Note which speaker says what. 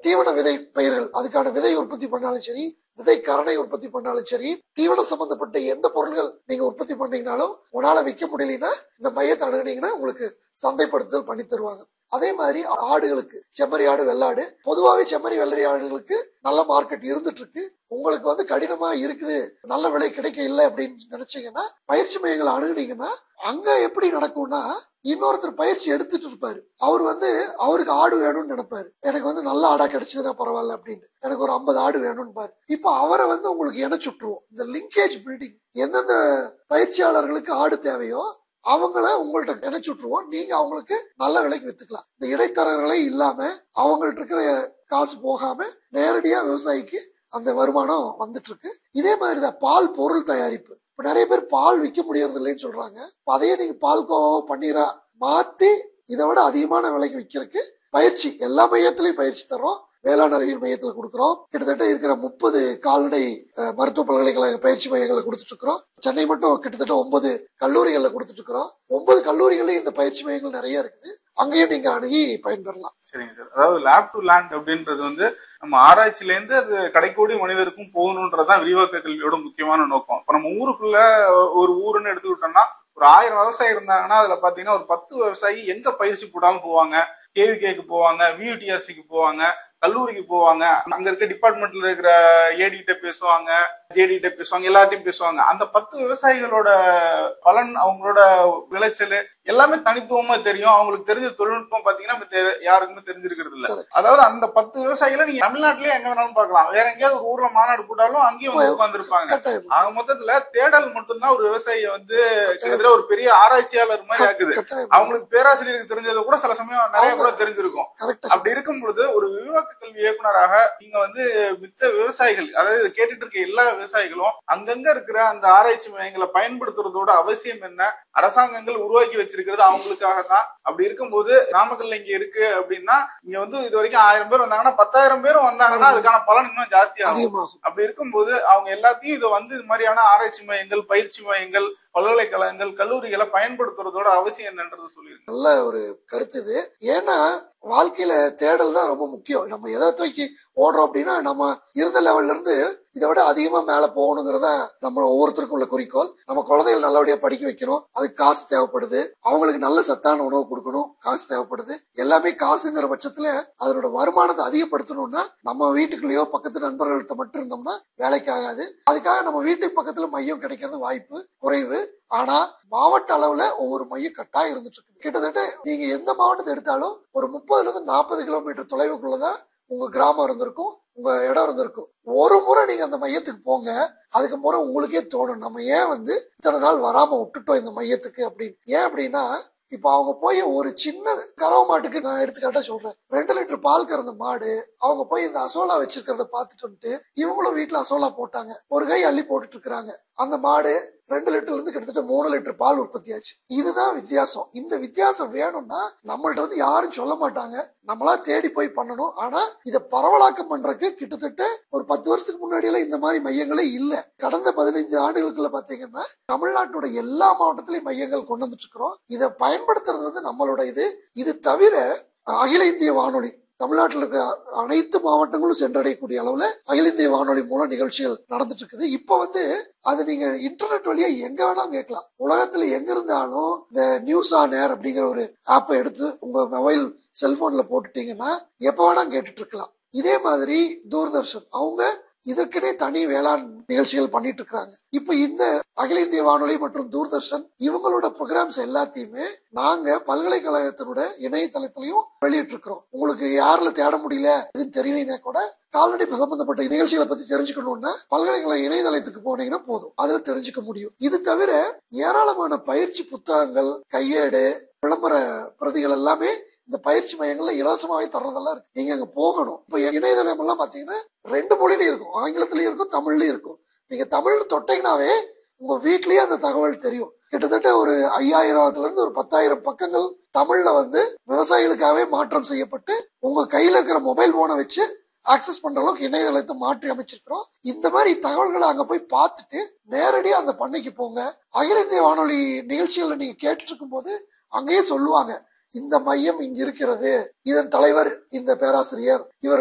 Speaker 1: தீவன விதை பயிர்கள் அதுக்கான விதை உற்பத்தி பண்ணாலும் சரி விதை கரணை உற்பத்தி பண்ணாலும் சரி தீவன சம்பந்தப்பட்ட எந்த பொருள்கள் நீங்க உற்பத்தி பண்ணீங்கனாலும் உன்னால விற்க முடியலன்னா இந்த மையத்தை அணுகுனீங்கன்னா உங்களுக்கு சந்தைப்படுத்துதல் பண்ணி தருவாங்க அதே மாதிரி ஆடுகளுக்கு செம்மறி ஆடு வெள்ளாடு பொதுவாகவே செம்மறி வெள்ளரி ஆடுகளுக்கு நல்ல மார்க்கெட் இருந்துட்டு இருக்கு உங்களுக்கு வந்து கடினமா இருக்குது நல்ல விலை கிடைக்க இல்லை அப்படின்னு நினைச்சீங்கன்னா பயிற்சி மையங்களை அணுகுனீங்கன்னா அங்க எப்படி நடக்கும்னா இன்னொருத்தர் பயிற்சி எடுத்துட்டு இருப்பாரு அவர் வந்து அவருக்கு ஆடு வேணும்னு நினைப்பாரு எனக்கு வந்து நல்ல ஆடா கிடைச்சதுன்னா பரவாயில்ல அப்படின்னு எனக்கு ஒரு ஐம்பது ஆடு வேணும்னு பாரு இப்போ அவரை வந்து உங்களுக்கு இணைச்சுட்டுருவோம் இந்த லிங்கேஜ் பில்டிங் எந்தெந்த பயிற்சியாளர்களுக்கு ஆடு தேவையோ அவங்கள உங்கள்ட்ட இணைச்சு விட்டுருவோம் நீங்க அவங்களுக்கு நல்ல விலைக்கு வித்துக்கலாம் இந்த இடைத்தரகர்களே இல்லாம அவங்கள்ட்ட இருக்கிற காசு போகாம நேரடியா விவசாயிக்கு அந்த வருமானம் வந்துட்டு இருக்கு இதே மாதிரிதான் பால் பொருள் தயாரிப்பு இப்ப நிறைய பேர் பால் விற்க முடியறது இல்லைன்னு சொல்றாங்க இப்ப அதையே நீங்க பால் கோவா பன்னீரா மாத்தி இதை விட அதிகமான விலைக்கு விற்கிறதுக்கு பயிற்சி எல்லா மையத்திலையும் பயிற்சி தர்றோம் வேளாண் அறிவியல் மையத்தில் கொடுக்குறோம் கிட்டத்தட்ட இருக்கிற முப்பது கால்நடை அஹ், மருத்துவ பல்கலைக்கழக பயிற்சி மையங்களை கொடுத்துட்டு இருக்கிறோம் சென்னை மட்டும் கிட்டத்தட்ட ஒன்பது கல்லூரிகள்ல கொடுத்துட்டு இருக்கிறோம் ஒன்பது கல்லூரிகள்லயும் இந்த பயிற்சி மையங்கள் நிறைய இருக்குது அங்கேயும் நீங்க அணுகி பயன்பெறலாம்
Speaker 2: சரிங்க சார் அதாவது லேப் டு லேண்ட் அப்படின்றது வந்து நம்ம ஆராய்ச்சியில இருந்து அது கடைக்கோடி மனிதருக்கும் போகணுன்றதுதான் விரிவாக்க கல்வியோட முக்கியமான நோக்கம் இப்ப நம்ம ஊருக்குள்ள ஒரு ஊருன்னு எடுத்துக்கிட்டோம்னா ஒரு ஆயிரம் விவசாயி இருந்தாங்கன்னா அதுல பாத்தீங்கன்னா ஒரு பத்து விவசாயி எங்க பயிற்சி போட்டாலும் போவாங்க கேவிகேக்கு போவாங்க வியூடிஆர்சிக்கு போவாங்க கல்லூரிக்கு போவாங்க அங்க இருக்க டிபார்ட்மெண்ட்ல இருக்கிற ஏடி கிட்ட பேசுவாங்க ஜேடி கிட்ட பேசுவாங்க எல்லார்ட்டையும் பேசுவாங்க அந்த பத்து விவசாயிகளோட பலன் அவங்களோட விளைச்சல் எல்லாமே தனித்துவமா தெரியும் அவங்களுக்கு தெரிஞ்ச தொழில்நுட்பம் பாத்தீங்கன்னா மத்த யாருக்குமே தெரிஞ்சிருக்கிறது இல்ல அதாவது அந்த பத்து விவசாயிகளை நீங்க தமிழ்நாட்டிலேயே எங்க வேணாலும் பார்க்கலாம் வேற எங்கேயாவது ஒரு ஊர்ல மாநாடு போட்டாலும் அங்கேயும் வந்து உட்கார்ந்துருப்பாங்க
Speaker 1: கட்டாயம்
Speaker 2: ஆக மொத்தத்துல தேடல் மட்டும்தான் ஒரு விவசாயிய வந்து கிட்டத்தட்ட ஒரு பெரிய ஆராய்ச்சியாளர் மாதிரி ஆக்குது
Speaker 1: கட்டாயம்
Speaker 2: அவங்களுக்கு பேராசிரியருக்கு தெரிஞ்சது கூட சில சமயம் நிறைய கூட தெரிஞ்சிருக்கும்
Speaker 1: கரெக்டா
Speaker 2: அப்படி இருக்கும் பொழுது ஒரு விரிவாக்க கல்வி இயக்குனராக நீங்க வந்து மித்த விவசாயிகள் அதாவது இதை கேட்டுட்டு இருக்க எல்லா விவசாயிகளும் அங்கங்க இருக்கிற அந்த ஆராய்ச்சி மையங்களை பயன்படுத்துறதோட அவசியம் என்ன அரசாங்கங்கள் உருவாக்கி வச்சிருக்கிறது அவங்களுக்காக தான் அப்படி இருக்கும்போது நாமக்கல்ல இங்க இருக்கு அப்படின்னா இங்க வந்து இது வரைக்கும் ஆயிரம் பேர் வந்தாங்கன்னா பத்தாயிரம் பேரும் வந்தாங்கன்னா அதுக்கான பலன் இன்னும் ஜாஸ்தி ஆகும்
Speaker 1: அதிகமாகும்
Speaker 2: அப்படி இருக்கும்போது அவங்க எல்லாத்தையும் இதை வந்து இது மாதிரியான ஆராய்ச்சி மையங்கள் பயிற்சி மையங்கள் பல்கலைக்கழகங்கள் கல்லூரிகளை பயன்படுத்துறதோட அவசியம் என்னன்றது சொல்லியிருக்கேன்
Speaker 1: நல்ல ஒரு கருத்து இது ஏன்னா வாழ்க்கையில தேடல் தான் ரொம்ப முக்கியம் நம்ம எதை தூக்கி ஓடுறோம் அப்படின்னா நம்ம இருந்த லெவல்ல இருந்து இதை விட அதிகமா மேல போகணுங்கிறத நம்ம ஒவ்வொருத்தருக்கும் உள்ள குறிக்கோள் நம்ம குழந்தைகள் நல்லபடியா படிக்க வைக்கணும் அதுக்கு காசு தேவைப்படுது அவங்களுக்கு நல்ல சத்தான உணவு கொடுக்கணும் காசு தேவைப்படுது எல்லாமே காசுங்கிற பட்சத்துல அதனோட வருமானத்தை அதிகப்படுத்தணும்னா நம்ம வீட்டுக்குள்ளேயோ பக்கத்து நண்பர்கள்ட்ட மட்டும் இருந்தோம்னா வேலைக்கு ஆகாது அதுக்காக நம்ம வீட்டுக்கு பக்கத்துல மையம் கிடைக்கிறது வாய்ப்பு குறைவு ஆனா மாவட்ட அளவுல ஒவ்வொரு மையம் கட்டாயம் இருந்துட்டு இருக்கு கிட்டத்தட்ட நீங்க எந்த மாவட்டத்தை எடுத்தாலும் ஒரு முப்பதுல இருந்து நாற்பது கிலோமீட்டர் தொலைவுக்குள்ளதான் உங்க கிராமம் இருந்திருக்கும் உங்க இடம் இருந்திருக்கும் ஒரு முறை நீங்க அந்த மையத்துக்கு போங்க அதுக்கு முறை உங்களுக்கே தோணும் நம்ம ஏன் வந்து இத்தனை நாள் வராம விட்டுட்டோம் இந்த மையத்துக்கு அப்படின்னு ஏன் அப்படின்னா இப்ப அவங்க போய் ஒரு சின்ன கறவை மாட்டுக்கு நான் எடுத்துக்காட்டா சொல்றேன் ரெண்டு லிட்டர் பால் கறந்த மாடு அவங்க போய் இந்த அசோலா வச்சிருக்கிறத பார்த்துட்டு வந்துட்டு இவங்களும் வீட்டுல அசோலா போட்டாங்க ஒரு கை அள்ளி போட்டுட்டு இருக்கிறாங்க அந்த மாடு ரெண்டு லிட்டர்ல இருந்து கிட்டத்தட்ட மூணு லிட்டர் பால் உற்பத்தி ஆச்சு இதுதான் வித்தியாசம் இந்த வித்தியாசம் வேணும்னா நம்மள்ட்ட வந்து யாரும் சொல்ல மாட்டாங்க நம்மளா தேடி போய் பண்ணணும் ஆனா இதை பரவலாக்கம் பண்றதுக்கு கிட்டத்தட்ட ஒரு பத்து வருஷத்துக்கு முன்னாடி எல்லாம் இந்த மாதிரி மையங்களே இல்ல கடந்த பதினைஞ்சு ஆண்டுகளுக்குள்ள பாத்தீங்கன்னா தமிழ்நாட்டோட எல்லா மாவட்டத்திலயும் மையங்கள் கொண்டு வந்துட்டு இருக்கிறோம் இதை பயன்படுத்துறது வந்து நம்மளோட இது இது தவிர அகில இந்திய வானொலி தமிழ்நாட்டில் இருக்கிற அனைத்து மாவட்டங்களும் சென்றடையக்கூடிய அளவுல அகில இந்திய வானொலி மூலம் நிகழ்ச்சிகள் நடந்துட்டு இருக்குது இப்போ வந்து அது நீங்க இன்டர்நெட் வழியா எங்க வேணாலும் கேட்கலாம் உலகத்துல எங்க இருந்தாலும் இந்த நியூஸ் ஆன் ஏர் அப்படிங்கிற ஒரு ஆப்பை எடுத்து உங்க மொபைல் செல்போன்ல போட்டுட்டீங்கன்னா எப்ப வேணா கேட்டுட்டு இருக்கலாம் இதே மாதிரி தூர்தர்ஷன் அவங்க இதற்கனே தனி வேளாண் நிகழ்ச்சிகள் பண்ணிட்டு இருக்காங்க இப்ப இந்த அகில இந்திய வானொலி மற்றும் தூர்தர்ஷன் இவங்களோட ப்ரோக்ராம்ஸ் எல்லாத்தையுமே நாங்க பல்கலைக்கழகத்தினோட இணையதளத்திலையும் வெளியிட்டு இருக்கிறோம் உங்களுக்கு யாருல தேட முடியல இதுன்னு தெரியலனா கூட கால்நடை சம்பந்தப்பட்ட நிகழ்ச்சிகளை பத்தி தெரிஞ்சுக்கணும்னா பல்கலைக்கழக இணையதளத்துக்கு போனீங்கன்னா போதும் அதுல தெரிஞ்சுக்க முடியும் இது தவிர ஏராளமான பயிற்சி புத்தகங்கள் கையேடு விளம்பர பிரதிகள் எல்லாமே இந்த பயிற்சி மையங்கள்ல இலவசமாவே தர்றதெல்லாம் இருக்கு நீங்க அங்க போகணும் இப்ப இணையதளம் எல்லாம் பாத்தீங்கன்னா ரெண்டு மொழியிலயும் இருக்கும் ஆங்கிலத்திலயும் இருக்கும் தமிழ்லயும் இருக்கும் நீங்க தமிழ் தொட்டீங்கன்னாவே உங்க வீட்லயே அந்த தகவல் தெரியும் கிட்டத்தட்ட ஒரு ஐயாயிரத்துல இருந்து ஒரு பத்தாயிரம் பக்கங்கள் தமிழ்ல வந்து விவசாயிகளுக்காகவே மாற்றம் செய்யப்பட்டு உங்க கையில இருக்கிற மொபைல் போனை வச்சு ஆக்சஸ் பண்ற அளவுக்கு இணையதளத்தை மாற்றி அமைச்சிருக்கிறோம் இந்த மாதிரி தகவல்களை அங்க போய் பார்த்துட்டு நேரடியா அந்த பண்ணைக்கு போங்க அகில இந்திய வானொலி நிகழ்ச்சிகளை நீங்க கேட்டுட்டு இருக்கும்போது அங்கேயே சொல்லுவாங்க இந்த மையம் இங்க இருக்கிறது இதன் தலைவர் இந்த பேராசிரியர் இவர்